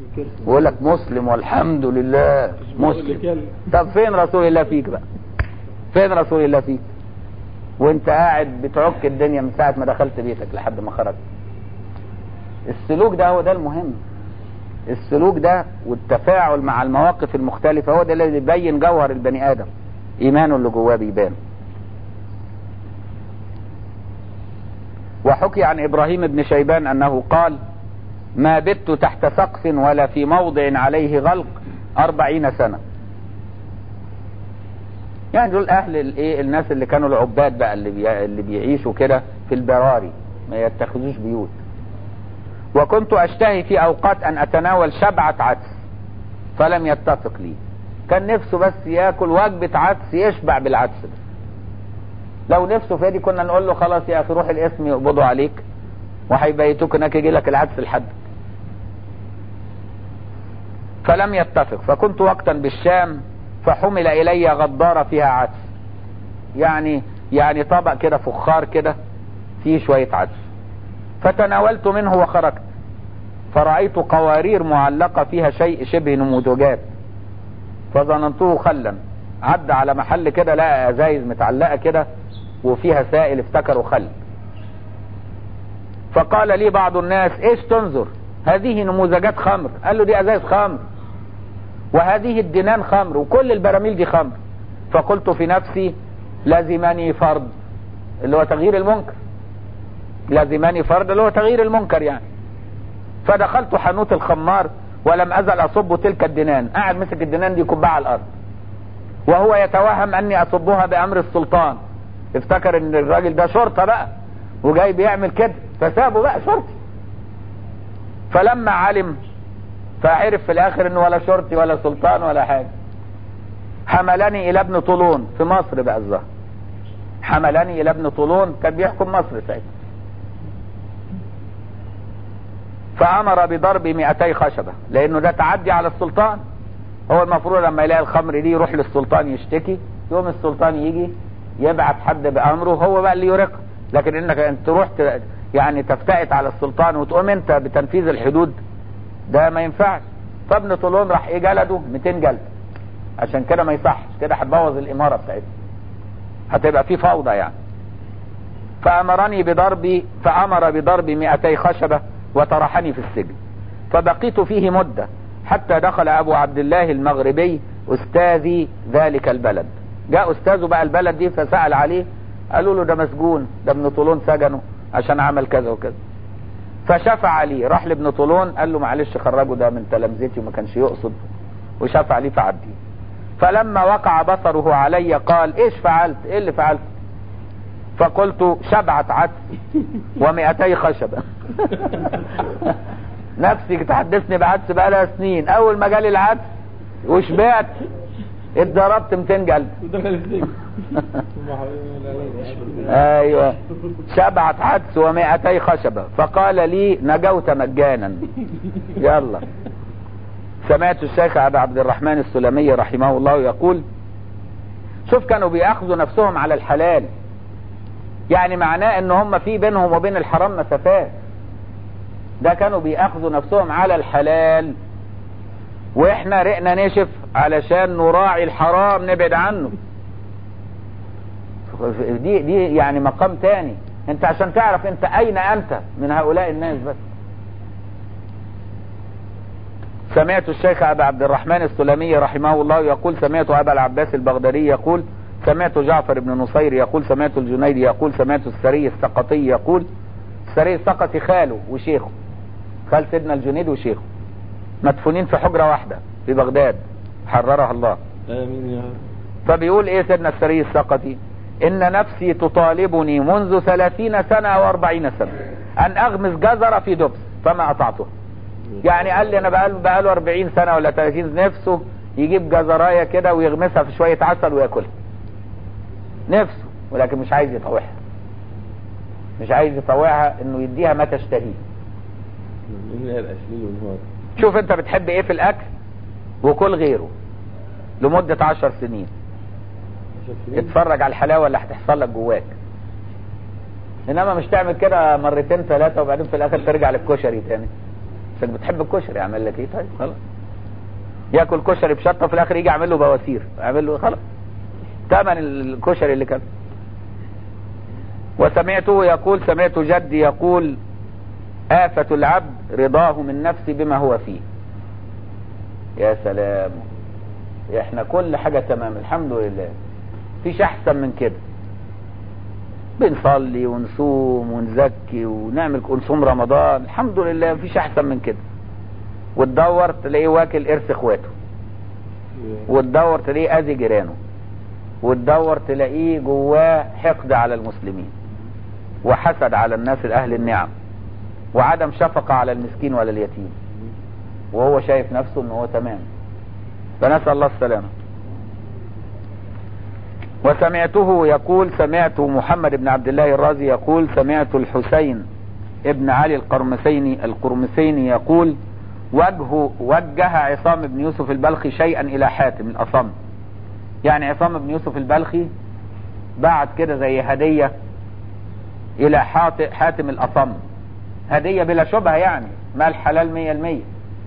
ويقول لك مسلم والحمد لله مسلم طب فين رسول الله فيك بقى فين رسول الله فيك وانت قاعد بتعك الدنيا من ساعة ما دخلت بيتك لحد ما خرجت السلوك ده هو ده المهم السلوك ده والتفاعل مع المواقف المختلفة هو ده اللي يبين جوهر البني آدم إيمانه اللي جواه بيبان وحكي عن إبراهيم بن شيبان أنه قال ما بت تحت سقف ولا في موضع عليه غلق أربعين سنة يعني دول أهل الإيه الناس اللي كانوا العباد بقى اللي, بي... اللي بيعيشوا كده في البراري ما يتخذوش بيوت وكنت أشتهي في أوقات أن أتناول شبعة عدس فلم يتفق لي كان نفسه بس ياكل وجبة عدس يشبع بالعدس ده لو نفسه في دي كنا نقول له خلاص يا أخي روح الاسم يقبضوا عليك وهيبيتوك هناك يجي لك العدس لحد فلم يتفق فكنت وقتا بالشام فحمل إلي غدارة فيها عدس يعني يعني طبق كده فخار كده فيه شوية عدس فتناولت منه وخرجت فرأيت قوارير معلقة فيها شيء شبه نموذجات فظننته خلا عدى على محل كده لقى ازايز متعلقة كده وفيها سائل افتكروا خل فقال لي بعض الناس ايش تنظر هذه نموذجات خمر قال له دي ازايز خمر وهذه الدنان خمر وكل البراميل دي خمر فقلت في نفسي لازمني فرض اللي هو تغيير المنكر لازمني فرض اللي هو تغيير المنكر يعني فدخلت حانوت الخمار ولم ازل اصب تلك الدنان قاعد مسك الدنان دي كبها على الارض وهو يتوهم اني اصبها بامر السلطان افتكر ان الراجل ده شرطة بقى وجاي بيعمل كده فسابه بقى شرطي فلما علم فعرف في الاخر انه ولا شرطي ولا سلطان ولا حاجة حملني الى ابن طولون في مصر بقى الظهر حملني الى ابن طولون كان بيحكم مصر ساعتها فامر بضرب 200 خشبة لانه ده تعدي على السلطان هو المفروض لما يلاقي الخمر دي يروح للسلطان يشتكي يوم السلطان يجي يبعت حد بامره هو بقى اللي يرق لكن انك انت تروح يعني تفتئت على السلطان وتقوم انت بتنفيذ الحدود ده ما ينفعش فابن طولون راح ايه جلده 200 جلد عشان كده ما يصحش كده هتبوظ الاماره بتاعتها هتبقى في فوضى يعني فامرني بضرب فامر بضرب 200 خشبه وطرحني في السجن فبقيت فيه مده حتى دخل ابو عبد الله المغربي استاذي ذلك البلد جاء استاذه بقى البلد دي فسأل عليه قالوا له ده مسجون ده ابن طولون سجنه عشان عمل كذا وكذا فشفع لي راح لابن طولون قال له معلش خرجه ده من تلامذتي وما كانش يقصد وشفع لي فعدي فلما وقع بصره علي قال ايش فعلت ايه اللي فعلت فقلت شبعت عدس ومئتي خشبة نفسي تحدثني بعدس بقالها سنين اول ما جالي العدس وشبعت اتضربت 200 جلد ايوه شبعت عدس ومئتي خشبة فقال لي نجوت مجانا يلا سمعت الشيخ ابا عبد الرحمن السلمي رحمه الله يقول شوف كانوا بياخذوا نفسهم على الحلال يعني معناه ان هم في بينهم وبين الحرام مسافات ده كانوا بياخذوا نفسهم على الحلال واحنا رقنا نشف علشان نراعي الحرام نبعد عنه دي دي يعني مقام تاني انت عشان تعرف انت اين انت من هؤلاء الناس بس سمعت الشيخ ابا عبد الرحمن السلمي رحمه الله يقول سمعت ابا العباس البغدادي يقول سمعت جعفر بن نصير يقول سمعت الجنيدي يقول سمعت السري السقطي يقول السري السقطي خاله وشيخه خال سيدنا الجنيد وشيخه مدفونين في حجرة واحدة في بغداد حررها الله امين يا رب فبيقول ايه سيدنا السري السقطي ان نفسي تطالبني منذ ثلاثين سنة او اربعين سنة ان اغمس جزرة في دبس فما قطعته يعني قال لي انا بقاله, بقاله 40 سنة ولا 30 نفسه يجيب جزراية كده ويغمسها في شوية عسل وياكلها نفسه ولكن مش عايز يطوعها مش عايز يطوعها انه يديها ما تشتهيه من الاشليل والنهار شوف انت بتحب ايه في الاكل وكل غيره لمدة عشر سنين اتفرج على الحلاوة اللي هتحصل لك جواك انما مش تعمل كده مرتين ثلاثة وبعدين في الاخر ترجع للكشري تاني نفسك بتحب الكشري يعمل لك ايه طيب خلاص ياكل كشري بشطه في الاخر يجي يعمل له بواسير يعمل له خلاص ثمن الكشري اللي كان وسمعته يقول سمعت جدي يقول آفة العبد رضاه من نفسه بما هو فيه يا سلام احنا كل حاجة تمام الحمد لله فيش احسن من كده بنصلي ونصوم ونزكي ونعمل ونصوم رمضان الحمد لله مفيش احسن من كده وتدور تلاقيه واكل ارث اخواته وتدور تلاقيه اذي جيرانه وتدور تلاقيه جواه حقد على المسلمين وحسد على الناس الاهل النعم وعدم شفقة على المسكين ولا اليتيم وهو شايف نفسه ان هو تمام فنسأل الله السلامة وسمعته يقول سمعت محمد بن عبد الله الرازي يقول سمعت الحسين ابن علي القرمسيني القرمسيني يقول وجه وجه عصام بن يوسف البلخي شيئا الى حاتم الاصم يعني عصام بن يوسف البلخي بعت كده زي هدية الى حاتم الاصم هدية بلا شبهة يعني مال حلال مية المية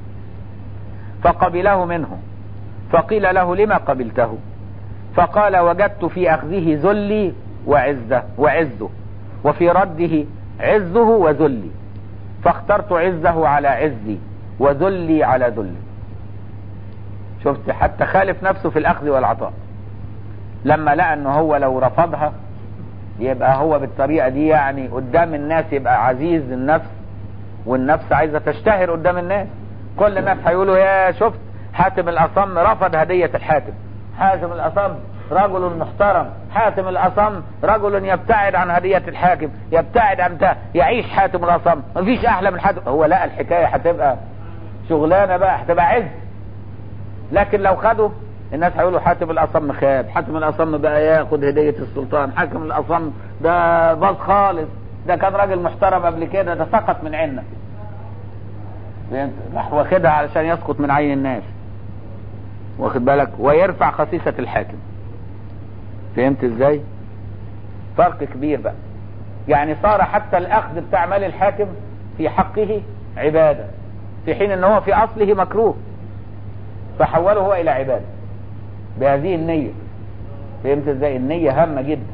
فقبله منه فقيل له لما قبلته فقال وجدت في اخذه ذلي وعزه وعزه وفي رده عزه وذلي فاخترت عزه على عزي وذلي على ذلي شفت حتى خالف نفسه في الاخذ والعطاء لما لقى انه هو لو رفضها يبقى هو بالطريقة دي يعني قدام الناس يبقى عزيز النفس والنفس عايزة تشتهر قدام الناس كل الناس هيقولوا يا شفت حاتم الأصم رفض هدية الحاتم حاتم الأصم رجل محترم حاتم الأصم رجل يبتعد عن هدية الحاكم يبتعد عن ده يعيش حاتم الأصم مفيش أحلى من حاتم هو لقى الحكاية هتبقى شغلانة بقى هتبقى عز لكن لو خدوا الناس هيقولوا حاتم الاصم خاب حاتم الاصم بقى ياخد هدية السلطان حاتم الاصم ده باظ خالص ده كان راجل محترم قبل كده ده سقط من عنا راح واخدها علشان يسقط من عين الناس واخد بالك ويرفع خصيصة الحاكم فهمت ازاي فرق كبير بقى يعني صار حتى الاخذ بتاع مال الحاكم في حقه عبادة في حين ان هو في اصله مكروه فحوله هو الى عباده بهذه النية فهمت ازاي النية هامة جدا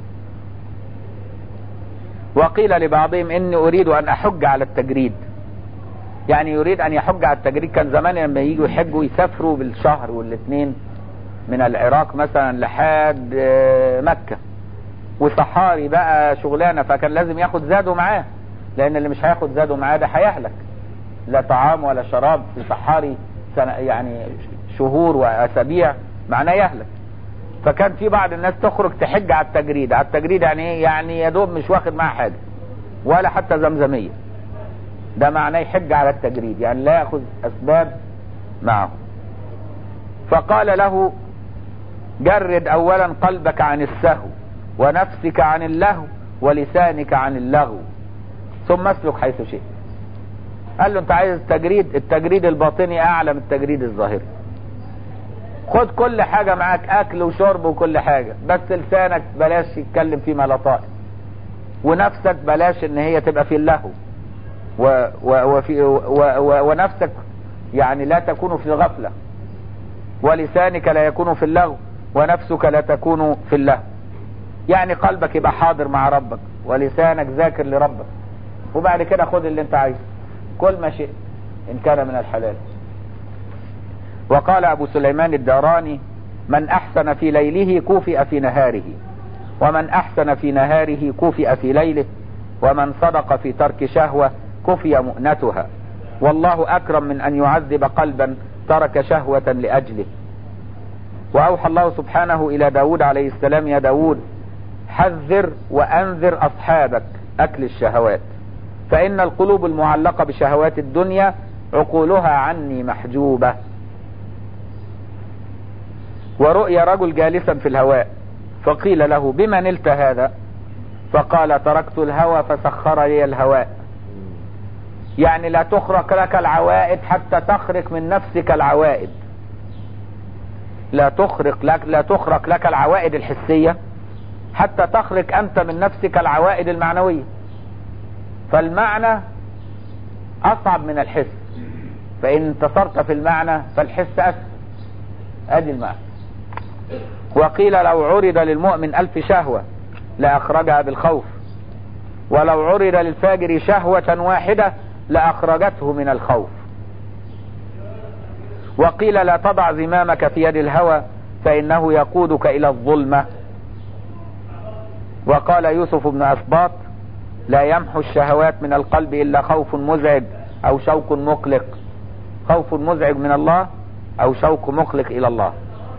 وقيل لبعضهم اني اريد ان احج على التجريد يعني يريد ان يحج على التجريد كان زمان لما يجوا يحجوا يسافروا بالشهر والاثنين من العراق مثلا لحد مكة وصحاري بقى شغلانة فكان لازم ياخد زاده معاه لان اللي مش هياخد زاده معاه ده هيهلك لا طعام ولا شراب في صحاري سنة يعني شهور واسابيع معناه يهلك فكان في بعض الناس تخرج تحج على التجريد على التجريد يعني ايه يعني يا دوب مش واخد معاه حاجه ولا حتى زمزميه ده معناه يحج على التجريد يعني لا ياخذ اسباب معه فقال له جرد اولا قلبك عن السهو ونفسك عن اللهو ولسانك عن اللغو ثم اسلك حيث شئت قال له انت عايز التجريد التجريد الباطني اعلى من التجريد الظاهري خد كل حاجة معاك اكل وشرب وكل حاجة بس لسانك بلاش يتكلم فيما لا طائل ونفسك بلاش ان هي تبقى في اللهو و و وفي و و ونفسك يعني لا تكون في الغفلة ولسانك لا يكون في اللغو ونفسك لا تكون في اللهو يعني قلبك يبقى حاضر مع ربك ولسانك ذاكر لربك وبعد كده خد اللي انت عايزه كل ما شئت ان كان من الحلال وقال ابو سليمان الداراني من احسن في ليله كوفئ في نهاره ومن احسن في نهاره كوفئ في ليله ومن صدق في ترك شهوة كفي مؤنتها والله اكرم من ان يعذب قلبا ترك شهوة لاجله واوحى الله سبحانه الى داود عليه السلام يا داود حذر وانذر اصحابك اكل الشهوات فان القلوب المعلقة بشهوات الدنيا عقولها عني محجوبة ورؤي رجل جالسا في الهواء فقيل له بما نلت هذا فقال تركت الهوى فسخر لي الهواء يعني لا تخرق لك العوائد حتى تخرق من نفسك العوائد لا تخرق لك لا تخرق لك العوائد الحسية حتى تخرق انت من نفسك العوائد المعنوية فالمعنى اصعب من الحس فإن انتصرت في المعنى فالحس أسهل أدي المعنى وقيل لو عرض للمؤمن ألف شهوة لأخرجها بالخوف ولو عرض للفاجر شهوة واحدة لأخرجته من الخوف وقيل لا تضع زمامك في يد الهوى فإنه يقودك إلى الظلمة وقال يوسف بن أسباط لا يمحو الشهوات من القلب إلا خوف مزعج أو شوق مقلق خوف مزعج من الله أو شوق مقلق إلى الله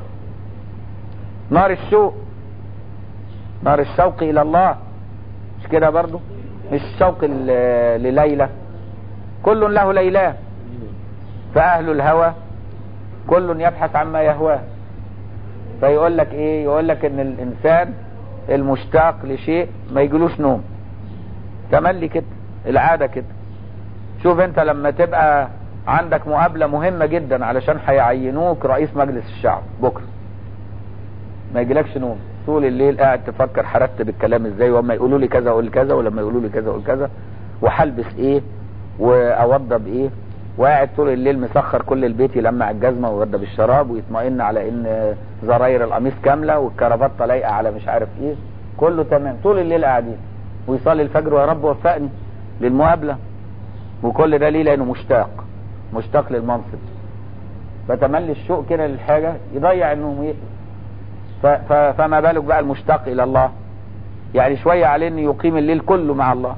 نار الشوق نار الشوق إلى الله مش كده برضو مش شوق ل- لليلى كل له ليلاه فأهل الهوى كل يبحث عما يهواه فيقول لك ايه يقول لك ان الانسان المشتاق لشيء ما يجيلوش نوم تملي كده العاده كده شوف انت لما تبقى عندك مقابله مهمه جدا علشان هيعينوك رئيس مجلس الشعب بكره ما يجيلكش نوم طول الليل قاعد تفكر هرتب الكلام ازاي وما يقولوا لي كذا اقول كذا ولما يقولوا لي كذا اقول كذا وهلبس ايه واوضب ايه وقاعد طول الليل مسخر كل البيت يلمع الجزمه ويوضب الشراب ويطمئن على ان زراير القميص كامله والكرافته لايقه على مش عارف ايه كله تمام طول الليل قاعدين ويصلي الفجر ويا رب وفقني للمقابله وكل ده ليه لانه مشتاق مشتاق للمنصب فتملي الشوق كده للحاجه يضيع النوم ويقلق ف- ف- فما بالك بقى المشتاق الى الله يعني شويه عليه انه يقيم الليل كله مع الله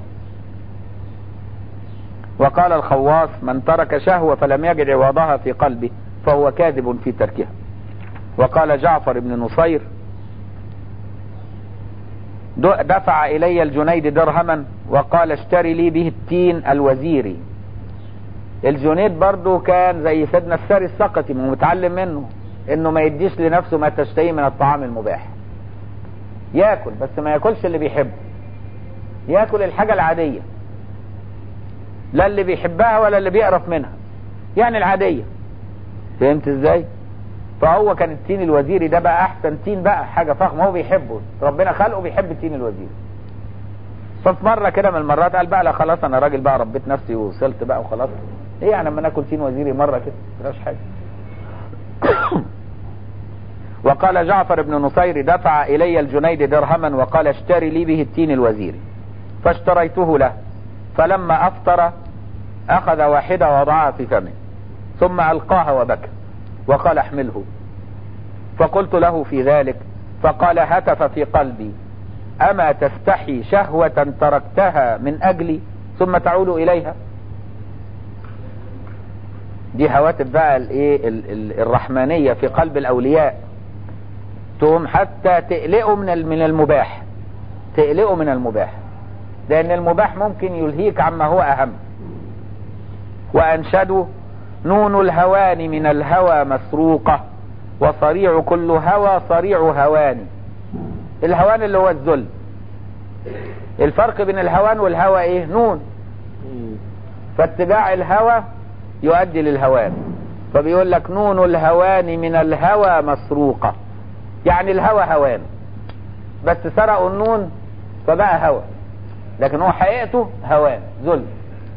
وقال الخواص من ترك شهوة فلم يجد عوضها في قلبه فهو كاذب في تركها وقال جعفر بن نصير د- دفع إلي الجنيد درهما وقال اشتري لي به التين الوزيري الجنيد برضو كان زي سيدنا الساري السقطي ما هو متعلم منه انه ما يديش لنفسه ما تشتهي من الطعام المباح ياكل بس ما ياكلش اللي بيحبه ياكل الحاجة العادية لا اللي بيحبها ولا اللي بيقرف منها يعني العادية فهمت ازاي فهو كان التين الوزيري ده بقى احسن تين بقى حاجة فخمة هو بيحبه ربنا خلقه بيحب التين الوزيري ففي مرة كده من المرات قال بقى لا خلاص انا راجل بقى ربيت نفسي ووصلت بقى وخلاص ايه يعني لما ناكل تين وزيري مرة كده مفيهاش حاجة وقال جعفر بن نصير دفع الي الجنيد درهما وقال اشتري لي به التين الوزيري فاشتريته له فلما افطر اخذ واحدة ووضعها في فمه ثم القاها وبكى وقال احمله فقلت له في ذلك فقال هتف في قلبي اما تستحي شهوة تركتها من اجلي ثم تعود اليها دي هواتف بقى الايه ال- ال- الرحمانية في قلب الاولياء تقوم حتى تقلقوا من ال- من المباح تقلقوا من المباح لان المباح ممكن يلهيك عما هو اهم وانشدوا نون الهوان من الهوى مسروقة وصريع كل هوى صريع هوان الهوان اللي هو الذل الفرق بين الهوان والهوى ايه نون فاتباع الهوى يؤدي للهوان فبيقول لك نون الهوان من الهوى مسروقة يعني الهوى هوان بس سرقوا النون فبقى هوى لكن هو حقيقته هوان ذل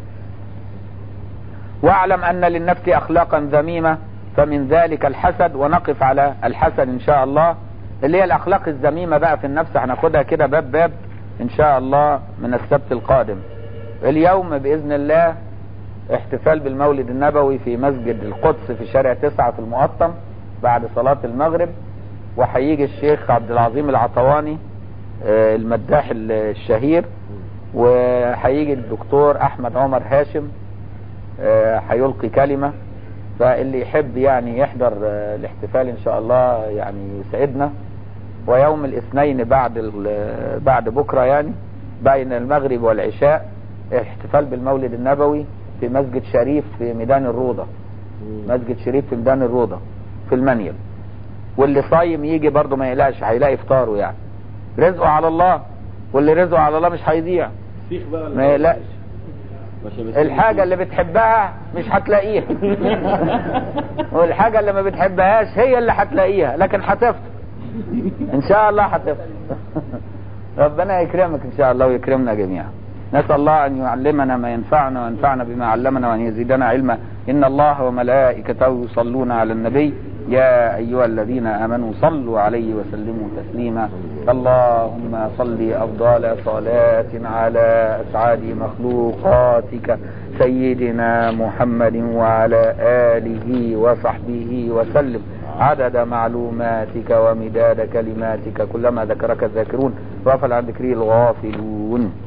واعلم ان للنفس اخلاقا ذميمة فمن ذلك الحسد ونقف على الحسد ان شاء الله اللي هي الاخلاق الذميمة بقى في النفس هناخدها كده باب باب ان شاء الله من السبت القادم اليوم باذن الله احتفال بالمولد النبوي في مسجد القدس في شارع تسعة في المقطم بعد صلاة المغرب وهيجي الشيخ عبد العظيم العطواني آه، المداح الشهير وهيجي الدكتور احمد عمر هاشم آه، هيلقي كلمة فاللي يحب يعني يحضر آه، الاحتفال ان شاء الله يعني يسعدنا ويوم الاثنين بعد ال- بعد بكرة يعني بين المغرب والعشاء احتفال بالمولد النبوي في مسجد شريف في ميدان الروضة مسجد شريف في ميدان الروضة في المنيل واللي صايم يجي برضه ما يقلقش هيلاقي افطاره يعني رزقه على الله واللي رزقه على الله مش هيضيع سيخ بقى ما يقلقش الحاجة اللي بتحبها مش هتلاقيها والحاجة اللي ما بتحبهاش هي اللي هتلاقيها لكن هتفطر ان شاء الله هتفطر ربنا يكرمك ان شاء الله ويكرمنا جميعا نسأل الله ان يعلمنا ما ينفعنا وينفعنا بما علمنا وان يزيدنا علما إن الله وملائكته يصلون على النبي يا أيها الذين آمنوا صلوا عليه وسلموا تسليما اللهم صل أفضل صلاة على أسعد مخلوقاتك سيدنا محمد وعلى آله وصحبه وسلم عدد معلوماتك ومداد كلماتك كلما ذكرك الذاكرون وغفل عن ذكره الغافلون